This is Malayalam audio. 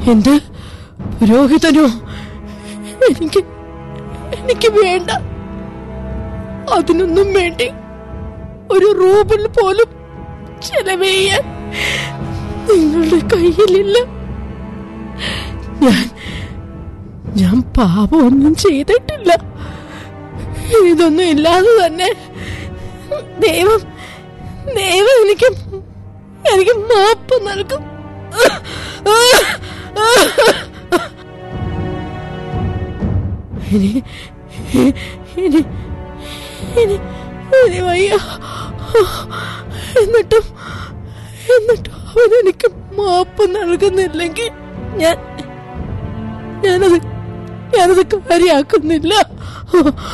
എന്ത് പുരോഹിതനോ എനിക്ക് എനിക്ക് വേണ്ട അതിനൊന്നും വേണ്ടി ഒരു റൂബിൾ പോലും ചെലവ് ചെയ്യാൻ നിങ്ങളുടെ കയ്യിലില്ല ഞാൻ ഞാൻ പാപമൊന്നും ചെയ്തിട്ടില്ല ഇതൊന്നും ഇല്ലാതെ തന്നെ ദൈവം ദൈവം എനിക്ക് എനിക്ക് മാപ്പ് നൽകും ഇനി ഇനി ഇനി ഇനി വയ്യ എന്നിട്ടും എന്നിട്ടും അവൻ എനിക്ക് മാപ്പ് നൽകുന്നില്ലെങ്കിൽ ഞാൻ ഞാനത് ഞാനത് കാര്യാക്കുന്നില്ല